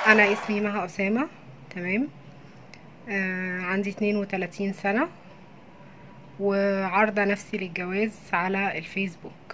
انا اسمي مها اسامه تمام آه عندي 32 سنه وعارضه نفسي للجواز على الفيسبوك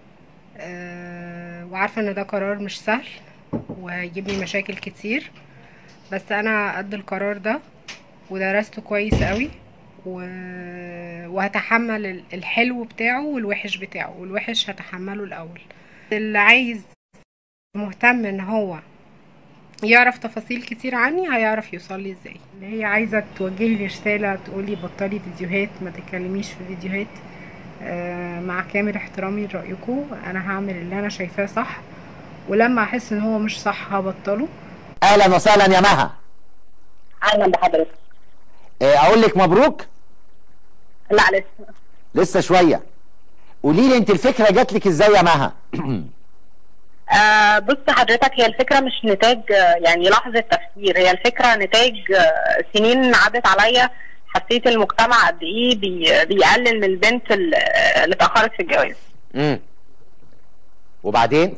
آه وعارفه ان ده قرار مش سهل وهيجيب لي مشاكل كتير بس انا قد القرار ده ودرسته كويس قوي و... وهتحمل ال- الحلو بتاعه والوحش بتاعه والوحش هتحمله الاول اللي عايز مهتم ان هو يعرف تفاصيل كتير عني هيعرف يوصل لي ازاي اللي هي عايزه توجه لي رساله تقولي بطلي فيديوهات ما تتكلميش في فيديوهات آه، مع كامل احترامي لرايكم انا هعمل اللي انا شايفاه صح ولما احس ان هو مش صح هبطله اهلا وسهلا يا مها اهلا بحضرتك إيه، اقول لك مبروك لا لسه لسه شويه قولي لي انت الفكره جات لك ازاي يا مها آه بص حضرتك هي الفكره مش نتاج آه، يعني لحظه تفكير هي الفكره نتاج آه، سنين عدت عليا حسيت المجتمع قد ايه بي بيقلل من البنت ال- آه، اللي اتاخرت في الجواز امم وبعدين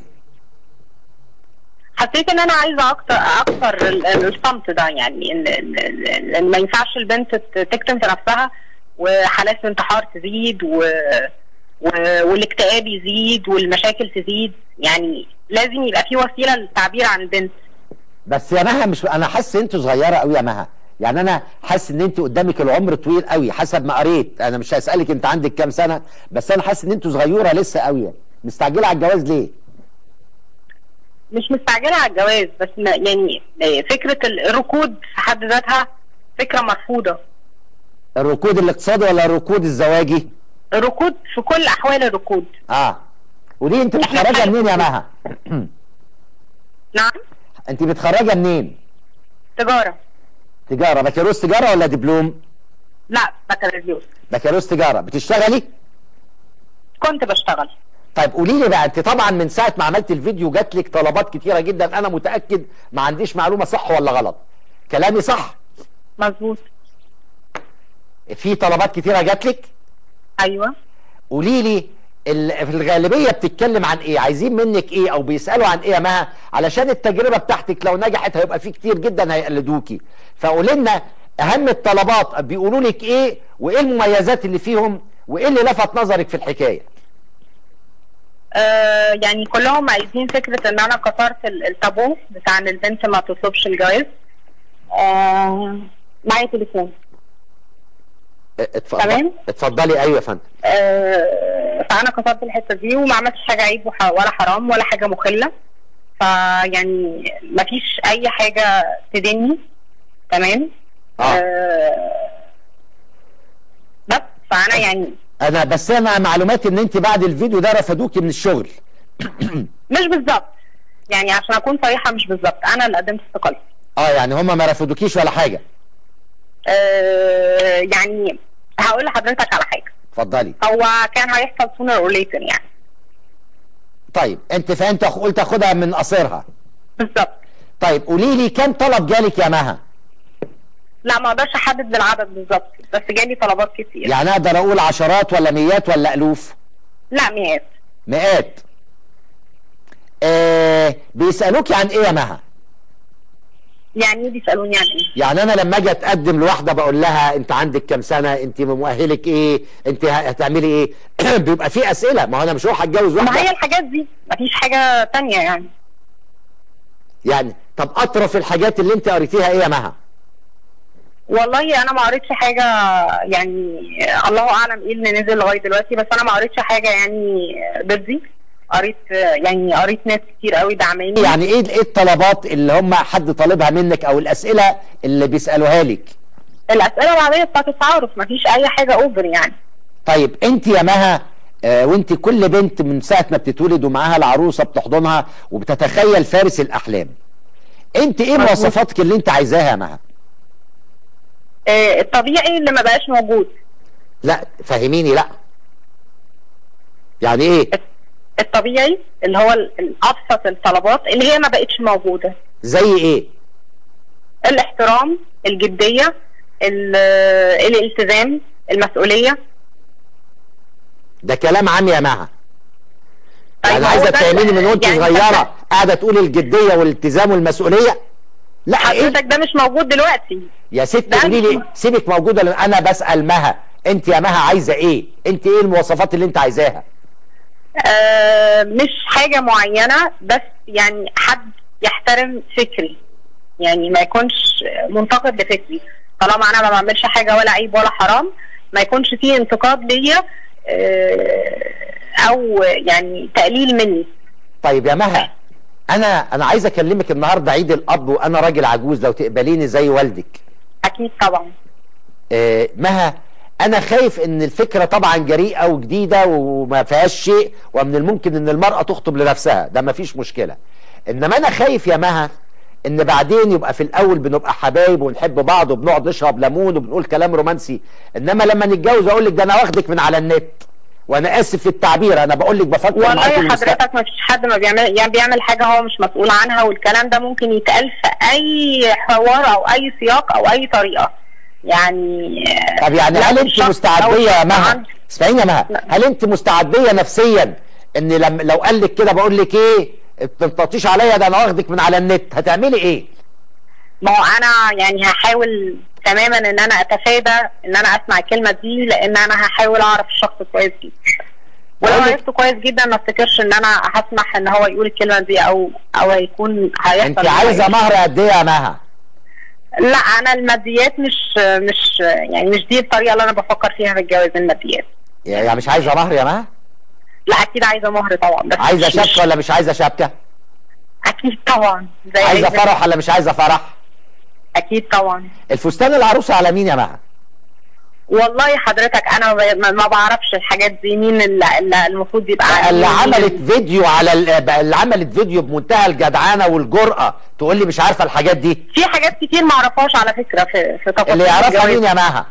حسيت ان انا عايزه اكتر اكتر ال- ال- الصمت ده يعني ان ان إن- إن ما ينفعش البنت ت- تكتم في نفسها وحالات الانتحار تزيد و و- والاكتئاب يزيد والمشاكل تزيد يعني لازم يبقى في وسيله للتعبير عن البنت بس يا مها مش انا حاسس ان انت صغيره قوي يا مها يعني انا حاسس ان انت قدامك العمر طويل قوي حسب ما قريت انا مش هسالك انت عندك كام سنه بس انا حاسس ان انت صغيره لسه قوي مستعجله على الجواز ليه مش مستعجله على الجواز بس ما يعني فكره الركود في حد ذاتها فكره مرفوضه الركود الاقتصادي ولا الركود الزواجي الركود في كل احوال الركود اه وليه انت إحنا متخرجه بنتكلم- منين يا مها نعم انت متخرجه منين تجاره تجاره بكالوريوس تجاره ولا دبلوم لا بكالوريوس بكالوريوس تجاره بتشتغلي كنت بشتغل طيب قولي لي بقى انت طبعا من ساعه ما عملت الفيديو جات لك طلبات كتيره جدا انا متاكد ما عنديش معلومه صح ولا غلط كلامي صح مظبوط في طلبات كتيره جات لك ايوه قولي لي ال- في الغالبيه بتتكلم عن ايه عايزين منك ايه او بيسالوا عن ايه يا مها علشان التجربه بتاعتك لو نجحت هيبقى في كتير جدا هيقلدوكي فقولي لنا اهم الطلبات بيقولوا لك ايه وايه المميزات اللي فيهم وايه اللي لفت نظرك في الحكايه آه يعني كلهم عايزين فكرة ان انا كسرت ال- التابو بتاع ان البنت ما تطلبش الجواز آه معايا تليفون اتفضل تمام. اتفضلي ايوه يا فندم آه فانا كسرت الحتة دي وما عملتش حاجة عيب وح- ولا حرام ولا حاجة مخلة فيعني ما فيش اي حاجة تدني تمام اه آه بس فانا يعني انا بس انا معلوماتي ان انت بعد الفيديو ده رفضوكي من الشغل مش بالظبط يعني عشان اكون صريحة مش بالظبط انا اللي قدمت استقالتي اه يعني هم ما رفضوكيش ولا حاجه آه يعني هقول لحضرتك على حاجه اتفضلي هو كان هيحصل sooner or later يعني طيب انت فانت قلت اخدها من قصيرها بالظبط طيب قولي لي كم طلب جالك يا مها لا ما اقدرش احدد بالعدد بالظبط بس جالي طلبات كتير يعني اقدر اقول عشرات ولا ميات ولا الوف لا مئات مئات آه بيسالوكي عن ايه يا مها يعني بيسالوني عن ايه يعني انا لما اجي اتقدم لواحده بقول لها انت عندك كام سنه انت مؤهلك ايه انت هتعملي ايه بيبقى في اسئله ما هو انا مش هروح اتجوز ما هي واحده الحاجات دي مفيش حاجه تانية يعني يعني طب اطرف الحاجات اللي انت قريتيها ايه يا مها والله انا ما قريتش حاجه يعني الله اعلم ايه اللي نزل لغايه دلوقتي بس انا ما قريتش حاجه يعني ضدي قريت يعني قريت ناس كتير قوي دعماني يعني ايه ايه الطلبات اللي هم حد طالبها منك او الاسئله اللي بيسالوها لك الاسئله العاديه بتاعت التعارف مفيش اي حاجه اوفر يعني طيب انت يا مها آه وانت كل بنت من ساعه ما بتتولد ومعاها العروسه بتحضنها وبتتخيل فارس الاحلام انت ايه مظبوط. مواصفاتك اللي انت عايزاها يا مها آه، الطبيعي اللي ما بقاش موجود لا فهميني لا يعني ايه الطبيعي اللي هو ال- الابسط الطلبات اللي هي ما بقتش موجوده زي ايه الاحترام الجديه ال- الالتزام المسؤوليه ده كلام عام يا مها يعني أيوة، عايزه هو ده تفهميني من وانت يعني صغيره قاعده تقولي الجديه والالتزام والمسؤوليه لا إيه؟ حضرتك ده مش موجود دلوقتي يا ست ده قولي لي مش- سيبك موجوده لأن انا بسال مها انت يا مها عايزه ايه انت ايه المواصفات اللي انت عايزاها آه مش حاجة معينة بس يعني حد يحترم فكري يعني ما يكونش منتقد لفكري طالما انا ما بعملش حاجة ولا عيب ولا حرام ما يكونش فيه انتقاد ليا آه او يعني تقليل مني طيب يا مها انا انا عايز اكلمك النهارده عيد الاب وانا راجل عجوز لو تقبليني زي والدك اكيد طبعا آه، مها انا خايف ان الفكره طبعا جريئه وجديده وما فيهاش شيء ومن الممكن ان المراه تخطب لنفسها ده ما فيش مشكله انما انا خايف يا مها ان بعدين يبقى في الاول بنبقى حبايب ونحب بعض وبنقعد نشرب ليمون وبنقول كلام رومانسي انما لما نتجوز اقول لك ده انا واخدك من على النت وانا اسف في التعبير انا بقول لك بفكر معاك والله المستقبل. حضرتك ما فيش حد ما بيعمل يعني بيعمل حاجه هو مش مسؤول عنها والكلام ده ممكن يتقال في اي حوار او اي سياق او اي طريقه يعني طب يعني لو هل انت الشخص- مستعديه لو يا الشخص مها عنده- اسمعيني يا مها لا. هل انت مستعديه نفسيا ان لما لو قال لك كده بقول لك ايه ما تنططيش عليا ده انا واخدك من على النت هتعملي ايه ما هو انا يعني هحاول تماما ان انا اتفادى ان انا اسمع الكلمه دي لان انا هحاول اعرف الشخص كويس جدا ولو بقولك- عرفته كويس جدا ما افتكرش ان انا هسمح ان هو يقول الكلمه دي او او هيكون هيحصل انت عايزه مهر قد ايه يا مها لا انا الماديات مش مش يعني مش دي الطريقه اللي انا بفكر فيها في الجواز الماديات يعني مش عايزه مهر يا مها لا اكيد عايزه مهر طبعا بس عايزه مش- شبكه ولا مش عايزه شبكه اكيد طبعا زي عايزه أي بنت. فرح ولا مش عايزه فرح اكيد طبعا الفستان العروسه على مين يا مها والله حضرتك انا ما- ما ما بعرفش الحاجات دي مين اللي, اللي المفروض يبقى عليه اللي مين عملت فيديو على ال- اللي عملت فيديو بمنتهى الجدعانه والجرأه تقول لي مش عارفه الحاجات دي في حاجات كتير ما اعرفهاش على فكره في في تفاصيل اللي يعرفها الجواز. مين يا مها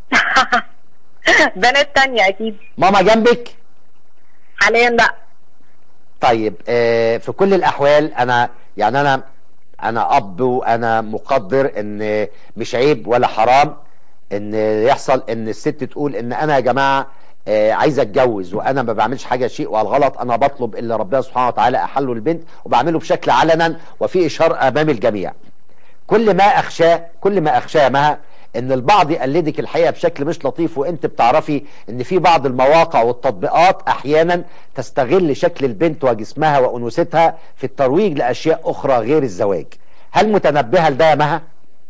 بنات تانية اكيد ماما جنبك حاليا لا طيب آه، في كل الاحوال انا يعني انا انا اب وانا مقدر ان مش عيب ولا حرام ان يحصل ان الست تقول ان انا يا جماعه آه، عايزه اتجوز وانا ما بعملش حاجه شيء وعلى الغلط انا بطلب اللي ربنا سبحانه وتعالى احله البنت وبعمله بشكل علنا وفي اشاره امام الجميع كل ما اخشاه كل ما اخشاه مها ان البعض يقلدك الحقيقه بشكل مش لطيف وانت بتعرفي ان في بعض المواقع والتطبيقات احيانا تستغل شكل البنت وجسمها وانوثتها في الترويج لاشياء اخرى غير الزواج هل متنبهه لده يا مها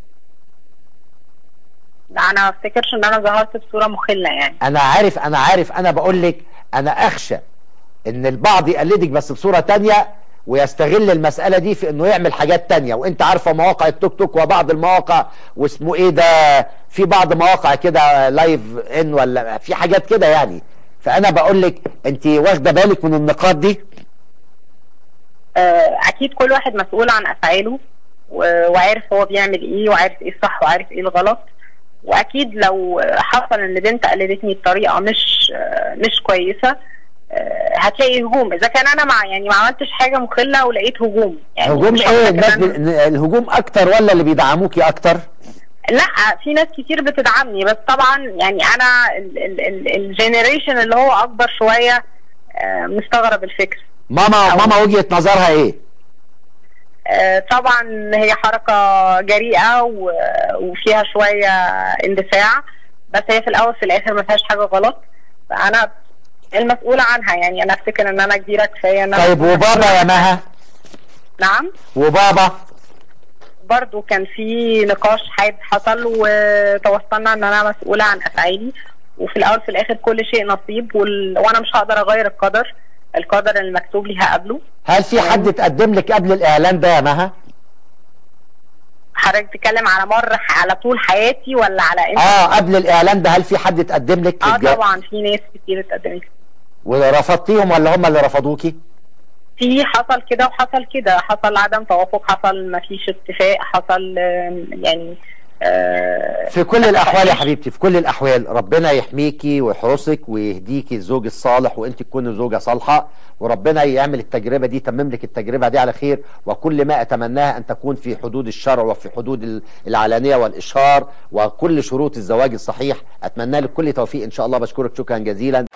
لا انا ما افتكرش ان انا ظهرت بصوره مخله يعني انا عارف انا عارف انا بقول لك انا اخشى ان البعض يقلدك بس بصوره تانية ويستغل المساله دي في انه يعمل حاجات تانية وانت عارفه مواقع التوك توك وبعض المواقع واسمه ايه ده في بعض مواقع كده لايف ان ولا في حاجات كده يعني فانا بقول لك انت واخده بالك من النقاط دي آه، اكيد كل واحد مسؤول عن افعاله و- وعارف هو بيعمل ايه وعارف ايه الصح وعارف ايه الغلط واكيد لو حصل ان بنت قلدتني بطريقه مش آه، مش كويسه آه، هتلاقي هجوم اذا كان انا مع يعني ما عملتش حاجه مخله ولقيت هجوم يعني هجوم مش ايه هقولك الناس إن ب... أنا- الهجوم اكتر ولا اللي بيدعموكي اكتر لا في ناس كتير بتدعمني بس طبعا يعني انا الجينيريشن اللي هو اكبر شويه آه، مستغرب الفكر ماما أو- ماما وجهه نظرها ايه آه، طبعا هي حركة جريئة و- وفيها شوية اندفاع بس هي في الأول في الآخر ما فيهاش حاجة غلط فأنا المسؤولة عنها يعني أنا أفتكر إن أنا كبيرة كفاية إن أنا طيب وبابا يا مها نعم وبابا برضو كان في نقاش حاد حصل وتوصلنا إن أنا مسؤولة عن أفعالي وفي الأول في الآخر كل شيء نصيب وال... وأنا مش هقدر أغير القدر القدر المكتوب لي هقابله هل في حد اتقدم لك قبل الاعلان ده يا مها حضرتك بتتكلم على مر على طول حياتي ولا على إمتى؟ اه قبل الاعلان ده هل في حد اتقدم لك اه للج- طبعا في ناس كتير اتقدمت ورفضتيهم ولا هم اللي رفضوكي في حصل كده وحصل كده حصل عدم توافق حصل ما فيش اتفاق حصل آم، يعني آه، في كل الاحوال يا حبيبتي في كل الاحوال ربنا يحميكي ويحرسك ويهديكي الزوج الصالح وانت تكوني زوجه صالحه وربنا يعمل التجربه دي يتمم لك التجربه دي على خير وكل ما اتمناها ان تكون في حدود الشرع وفي حدود ال- العلانيه والاشهار وكل شروط الزواج الصحيح اتمنى لك كل توفيق ان شاء الله بشكرك شكرا جزيلا